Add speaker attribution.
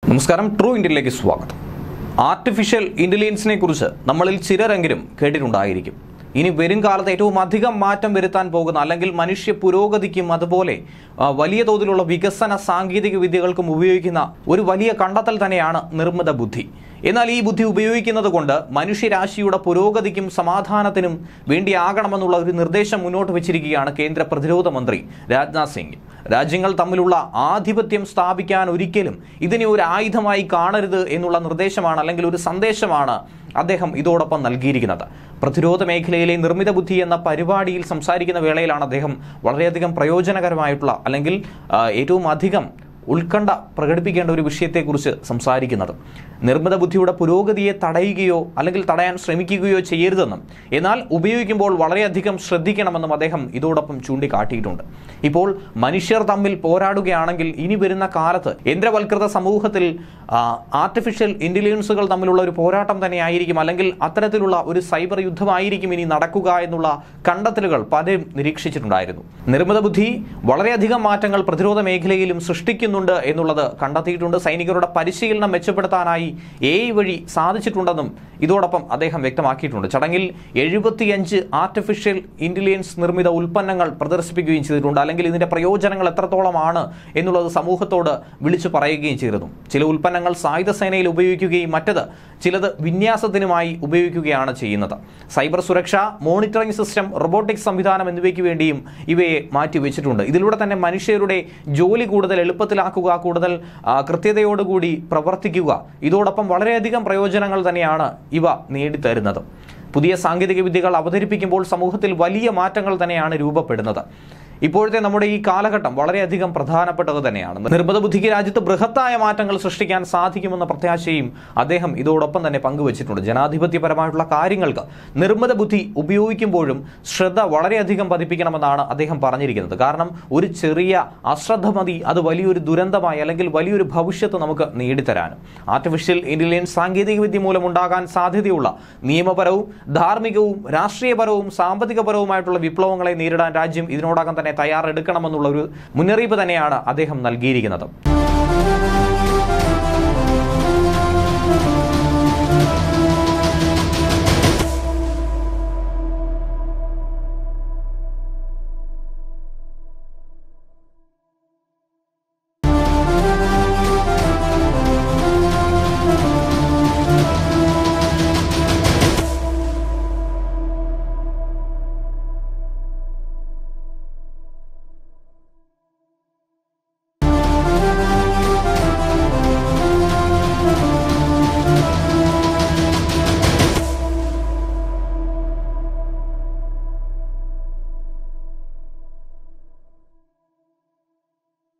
Speaker 1: നമസ്കാരം ട്രൂ ഇന്ത്യയിലേക്ക് സ്വാഗതം ആർട്ടിഫിഷ്യൽ ഇന്റലിജൻസിനെ കുറിച്ച് നമ്മളിൽ ചിലരെങ്കിലും കേട്ടിട്ടുണ്ടായിരിക്കും ഇനി വരും കാലത്ത് ഏറ്റവും അധികം മാറ്റം വരുത്താൻ പോകുന്ന അല്ലെങ്കിൽ മനുഷ്യ പുരോഗതിക്കും അതുപോലെ ആ, വലിയ തോതിലുള്ള വികസന സാങ്കേതിക വിദ്യകൾക്കും ഉപയോഗിക്കുന്ന ഒരു വലിയ കണ്ടെത്തൽ തന്നെയാണ് നിർമ്മിത ബുദ്ധി എന്നാൽ ഈ ബുദ്ധി ഉപയോഗിക്കുന്നത് കൊണ്ട് മനുഷ്യരാശിയുടെ പുരോഗതിക്കും സമാധാനത്തിനും വേണ്ടിയാകണമെന്നുള്ള ഒരു നിർദ്ദേശം മുന്നോട്ട് വെച്ചിരിക്കുകയാണ് കേന്ദ്ര പ്രതിരോധ മന്ത്രി രാജ്നാഥ് സിംഗ് രാജ്യങ്ങൾ തമ്മിലുള്ള ആധിപത്യം സ്ഥാപിക്കാൻ ഒരിക്കലും ഇതിനെ ഒരു ആയുധമായി കാണരുത് എന്നുള്ള നിർദ്ദേശമാണ് അല്ലെങ്കിൽ ഒരു സന്ദേശമാണ് അദ്ദേഹം ഇതോടൊപ്പം നൽകിയിരിക്കുന്നത് പ്രതിരോധ മേഖലയിലെ നിർമ്മിത ബുദ്ധി എന്ന പരിപാടിയിൽ സംസാരിക്കുന്ന വേളയിലാണ് അദ്ദേഹം വളരെയധികം പ്രയോജനകരമായിട്ടുള്ള അല്ലെങ്കിൽ ആ, ഏറ്റവും അധികം ഉത്കണ്ഠ പ്രകടിപ്പിക്കേണ്ട ഒരു വിഷയത്തെക്കുറിച്ച് സംസാരിക്കുന്നത് നിർമ്മിത ബുദ്ധിയുടെ പുരോഗതിയെ തടയുകയോ അല്ലെങ്കിൽ തടയാൻ ശ്രമിക്കുകയോ ചെയ്യരുതെന്നും എന്നാൽ ഉപയോഗിക്കുമ്പോൾ വളരെയധികം ശ്രദ്ധിക്കണമെന്നും അദ്ദേഹം ഇതോടൊപ്പം ചൂണ്ടിക്കാട്ടിയിട്ടുണ്ട് ഇപ്പോൾ മനുഷ്യർ തമ്മിൽ പോരാടുകയാണെങ്കിൽ ഇനി വരുന്ന കാലത്ത് യന്ത്രവൽകൃത സമൂഹത്തിൽ ആ, ആർട്ടിഫിഷ്യൽ ഇന്റലിജൻസുകൾ തമ്മിലുള്ള ഒരു പോരാട്ടം തന്നെയായിരിക്കും അല്ലെങ്കിൽ അത്തരത്തിലുള്ള ഒരു സൈബർ യുദ്ധമായിരിക്കും ഇനി നടക്കുക എന്നുള്ള കണ്ടെത്തലുകൾ പലരും നിരീക്ഷിച്ചിട്ടുണ്ടായിരുന്നു നിർമ്മിത ബുദ്ധി വളരെയധികം മാറ്റങ്ങൾ പ്രതിരോധ മേഖലയിലും സൃഷ്ടിക്കുന്നുണ്ട് എന്നുള്ളത് കണ്ടെത്തിയിട്ടുണ്ട് സൈനികരുടെ പരിശീലനം മെച്ചപ്പെടുത്താനായി എ വഴി സാധിച്ചിട്ടുണ്ടെന്നും ഇതോടൊപ്പം അദ്ദേഹം വ്യക്തമാക്കിയിട്ടുണ്ട് ചടങ്ങിൽ എഴുപത്തിയഞ്ച് ആർട്ടിഫിഷ്യൽ ഇന്റലിജൻസ് നിർമ്മിത ഉൽപ്പന്നങ്ങൾ പ്രദർശിപ്പിക്കുകയും ചെയ്തിട്ടുണ്ട് അല്ലെങ്കിൽ ഇതിന്റെ പ്രയോജനങ്ങൾ എത്രത്തോളമാണ് എന്നുള്ളത് സമൂഹത്തോട് വിളിച്ചു പറയുകയും ചെയ്തിരുന്നു ചില ഉൽപ്പന്നങ്ങൾ സായുധ സേനയിൽ ഉപയോഗിക്കുകയും മറ്റത് ചിലത് വിന്യാസത്തിനുമായി ഉപയോഗിക്കുകയാണ് ചെയ്യുന്നത് സൈബർ സുരക്ഷ മോണിറ്ററിംഗ് സിസ്റ്റം റോബോട്ടിക്സ് സംവിധാനം എന്നിവയ്ക്ക് വേണ്ടിയും ഇവയെ മാറ്റിവെച്ചിട്ടുണ്ട് ഇതിലൂടെ തന്നെ മനുഷ്യരുടെ ജോലി കൂടുതൽ എളുപ്പത്തിലാക്കുക കൂടുതൽ ആ, കൃത്യതയോടുകൂടി പ്രവർത്തിക്കുക ഇതോടൊപ്പം വളരെയധികം പ്രയോജനങ്ങൾ തന്നെയാണ് ഇവ നേടിത്തരുന്നത് പുതിയ സാങ്കേതിക വിദ്യകൾ അവതരിപ്പിക്കുമ്പോൾ സമൂഹത്തിൽ വലിയ മാറ്റങ്ങൾ തന്നെയാണ് രൂപപ്പെടുന്നത് ഇപ്പോഴത്തെ നമ്മുടെ ഈ കാലഘട്ടം വളരെയധികം പ്രധാനപ്പെട്ടത് തന്നെയാണ് നിർമ്മിത ബുദ്ധിക്ക് രാജ്യത്ത് ബൃഹത്തായ മാറ്റങ്ങൾ സൃഷ്ടിക്കാൻ സാധിക്കുമെന്ന പ്രത്യാശയും അദ്ദേഹം ഇതോടൊപ്പം തന്നെ പങ്കുവച്ചിട്ടുണ്ട് ജനാധിപത്യപരമായിട്ടുള്ള കാര്യങ്ങൾക്ക് നിർമ്മിത ബുദ്ധി ഉപയോഗിക്കുമ്പോഴും ശ്രദ്ധ വളരെയധികം പതിപ്പിക്കണമെന്നാണ് അദ്ദേഹം പറഞ്ഞിരിക്കുന്നത് കാരണം ഒരു ചെറിയ അശ്രദ്ധ മതി അത് വലിയൊരു ദുരന്തമായി അല്ലെങ്കിൽ വലിയൊരു ഭവിഷ്യത്ത് നമുക്ക് നേടിത്തരാനും ആർട്ടിഫിഷ്യൽ ഇന്റലിജൻസ് സാങ്കേതിക വിദ്യ മൂലം ഉണ്ടാകാൻ സാധ്യതയുള്ള നിയമപരവും ധാർമ്മികവും രാഷ്ട്രീയപരവും സാമ്പത്തികപരവുമായിട്ടുള്ള വിപ്ലവങ്ങളെ നേരിടാൻ രാജ്യം ഇതിനോടകം തന്നെ തയ്യാറെടുക്കണമെന്നുള്ള ഒരു മുന്നറിയിപ്പ് തന്നെയാണ് അദ്ദേഹം നൽകിയിരിക്കുന്നത്